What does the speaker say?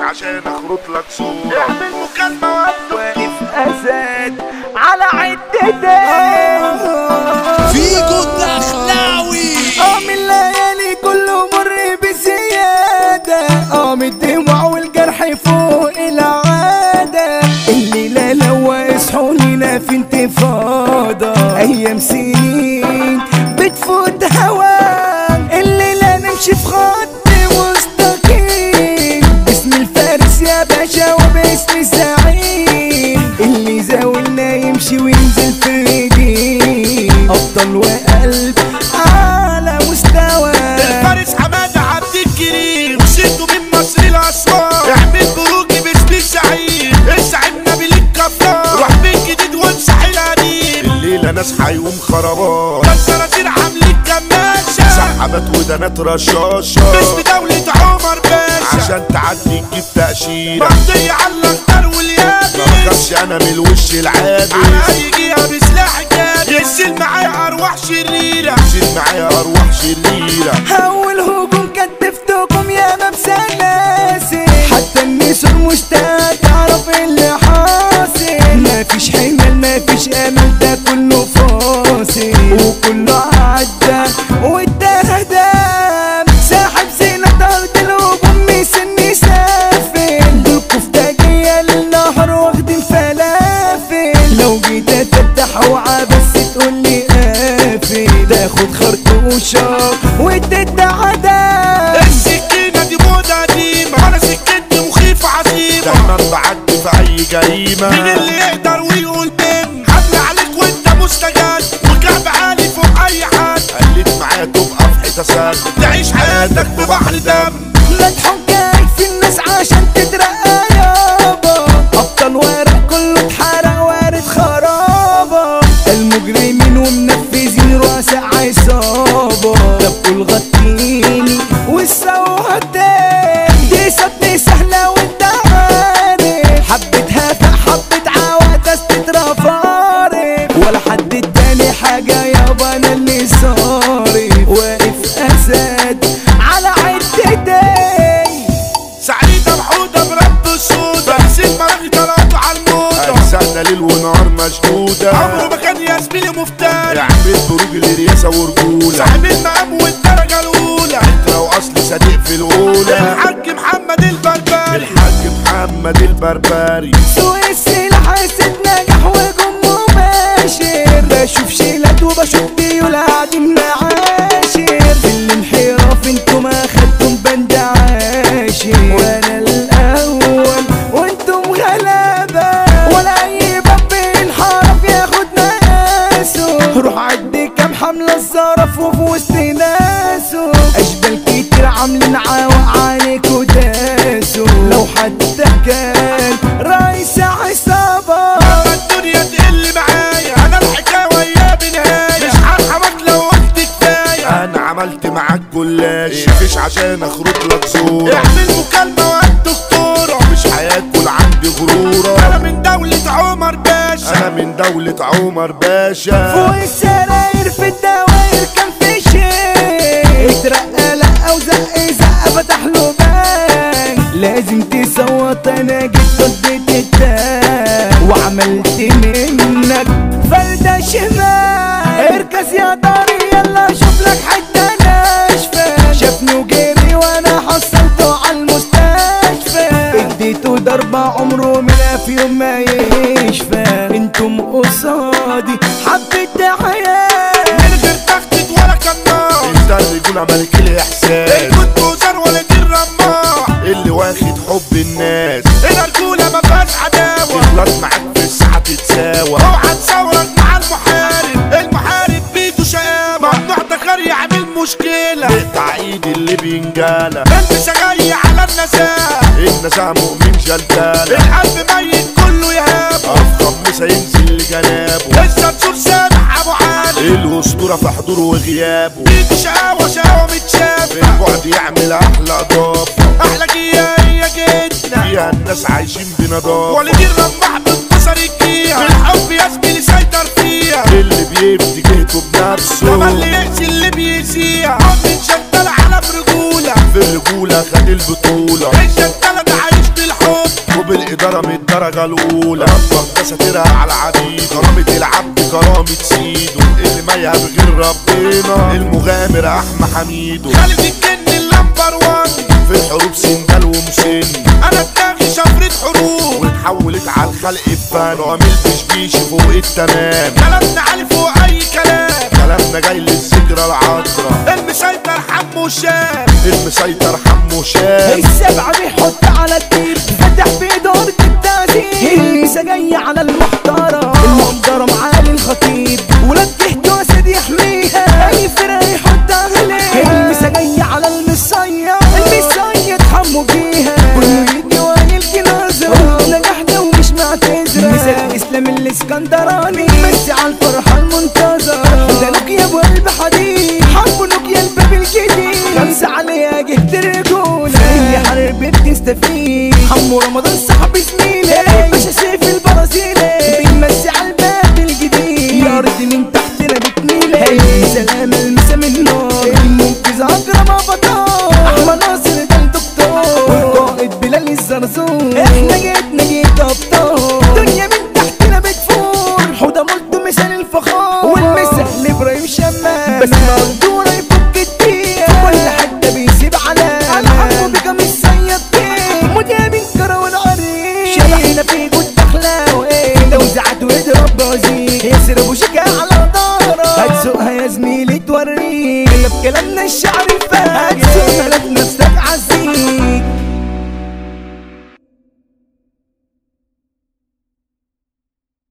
عشان اخرط لك صورة اعمل مكالمة وابدو واقف اسد على عدتين فيجو الدخلاوي اه من الليالي كله مر بزيادة اه من الدموع والجرح فوق العادة الليلة لو اصحونينا في انتفاضة ايام سنين بتفوت هوام الليلة نمشي في خط مستقيم باسم الفارس يا باشا وباسم الزعيم اللي زاولنا يمشي وينزل في الرجيم افضل وقلب على مستوى الفارس حمادة عبد الكريم وشيته من مصر الأسوار اعمل بروجي باسم الزعيم الزعيم نبيل الكفار روح بيت جديد وامسح القديم الليلة ناس حيوم خرابات الصراصير عاملين كماشة سحبات ودانات رشاشة باسم دولة عمر باشا عشان تعدي تجيب تأشيرة مقضية على الأخضر ما واليابس بخافش انا من الوش العابس على أي جهة بسلاح جاد يسيل معايا أرواح شريرة شيل معايا ارواح شريرة اول هجوم كتفتكم يا مبسى ناسي حتى النسور مشتاقة تعرف اللي حاصل مفيش حمل مفيش امل ده كله فاصل وكله عدى والدهدام ساحب زينة ارض الهجوم مسني سافل دول كفتاجية للنهر واخدين فلافل لو جيت افتح وعا بس تقولي قافل تاخد خرطوشة وتتعدى السكينة دي موضة قديمة أنا سكنتي مخيفة عظيمة دايما بعدي في اي مين جريمة اللي يقدر ويقول بن حمل عليك وانت مستجد وكعب عالي فوق اي حد قلت معايا تبقى في حتة سد تعيش حياتك في بحر دم لا تحجاج في الناس عشان تترقى يابا ابطال ورق كله اتحرق وارد خرابة المجرمين ومنفذين رؤساء عصابة دبوا الغطيني والسوهتين دي صدمة سهلة وانت عارف حبتها فحبت عواتس تترفارق ولا حد تاني حاجة يابا انا اللي صارف واقف اسد على عدتين سعيدة محودة برب السودة بسيب مراغي طلعتوا على الموضة اجسادنا ليل ونهار مشدودة عمره ما كان يا زميلي مفتري اعمل بروج لرياسة ورجولة صاحب المقام والدرجة الأولى لو اصل صديق في الاولى الحاج محمد البربري الحاج محمد البربري سوق السلاح حسيت نجاح وجم مباشر بشوف شيلات وبشوف ديول قاعدين معاشر في الانحراف انتوا ما خدتم بند عاشر وانا الاول وانتم غلابه ولا اي باب بينحرف ياخد ناسه روح عدي كام حمله الزرف وفي وسط ناسه اشبال كتير عاملين عواق عليكوا داسوا لو حتى كان رئيس عصابه لما الدنيا تقل معايا أنا الحكاية وياه بنهاية مش هرحمك لو قلت كفاية انا عملت معاك جلاش مفيش عشان اخرط لك صورة اعمل مكالمة وقت دكتورة مش هياكل عندي غرورة أنا من دولة عمر باشا انا من دولة عمر باشا فوق السراير في الدواير كان في شيء اترقى لا وزق زق فتح له بان لازم تصوت انا جيت رديت التان وعملت منك فردة شمال اركز يا طاري يلا شوف لك حتة ناشفة شافني وجري وانا حصلته على المستشفى اديته ضربة عمره ما في يوم ما يشفى انتم قصادي حبة حياة من غير تخطيط ولا كنار انت الرجولة ملك الاحساس كنت وزار ولا دي الرماح اللي واخد حب الناس الرجولة ما فيهاش عداوة تغلط معاك في الساعة تتساوى اوعى تصورك مع المحارب المحارب بيده شقامة ممنوع تخر يعمل مشكلة اقطع ايد اللي بينجالة انت شغاي على النساء النساء مؤمن جلدالة القلب ميت كله يهابه افخم مسا ينزل لجنابه الشمسور سامح ابو علي الاسطورة في حضوره وغيابه بيدي شقاوة شقاوة متشافة البعد يعمل احلى اضافة احلى جيه هي جدنا فيها الناس عايشين بنضافة ولدي الرماح بانتصر الجيها بالحب يا زميلي سيطر فيها اللي بيبدي جهته بنفسه لما اللي يأذي اللي بيأذيها من شغال على برجولة في الرجولة خد البطولة الشغالة ده عايش اسلوب الاداره من الدرجه الاولى ربك ده ساترها على العديد كرامه العبد كرامه سيده اللي ما بغير ربنا المغامر احمى حميدو خالد الجن اللمبر وان في الحروب سندال ومسن انا دماغي شفرة حروب واتحولت على الخلق بفن وعمل بشبيش فوق التمام كلامنا عالي فوق اي كلام كلامنا جاي للذكرى العطرة المسيطر حمو شام المسيطر حمو شام السبعة بيحط على التيب فتح بإدارة التعذيب الليسة جاية على المحترم المحترم عالي الخطيب ولاد جهد واسد يحميها أي فرقة يحط عليه الليسة جاية على المصيد المصيد حمو بيها كله يدي ويلقي نظرة نجاح ده ومش معتذرة مثال إسلام الإسكندراني بس على الفرحة المنتظرة ده نوكيا بقلب حديد حرب نوكيا الباب الجديد خمسة عليها جهد الرجولة هي حرب بتستفيد حمو رمضان صاحب زميلي باشا سيف البرازيلي بيمسي على الباب الجديد يا أرض من تحتنا بتميلي سلام المسا من نار المنقذ أكرم أبطال أحمد ناصر ده الدكتور والقائد بلال الزرزور احنا جيتنا جيت أبطال دنيا من تحتنا بتفور حوضة مولتو مثال الفخار والمثل إبراهيم شمال بس مقدورة يفك التير كل حد بيسيب علامة على حقه بقى مش سيد كيف مدام الكرة والعريس شبحنا في جود دخلاوي ده وزعت واضرب بوزيك ياسر ابو شجاع على ظهرك هتسوقها يا زميلي توريك احنا بكلامنا الشعر فاجر هتسوقها لك نفسك عزيك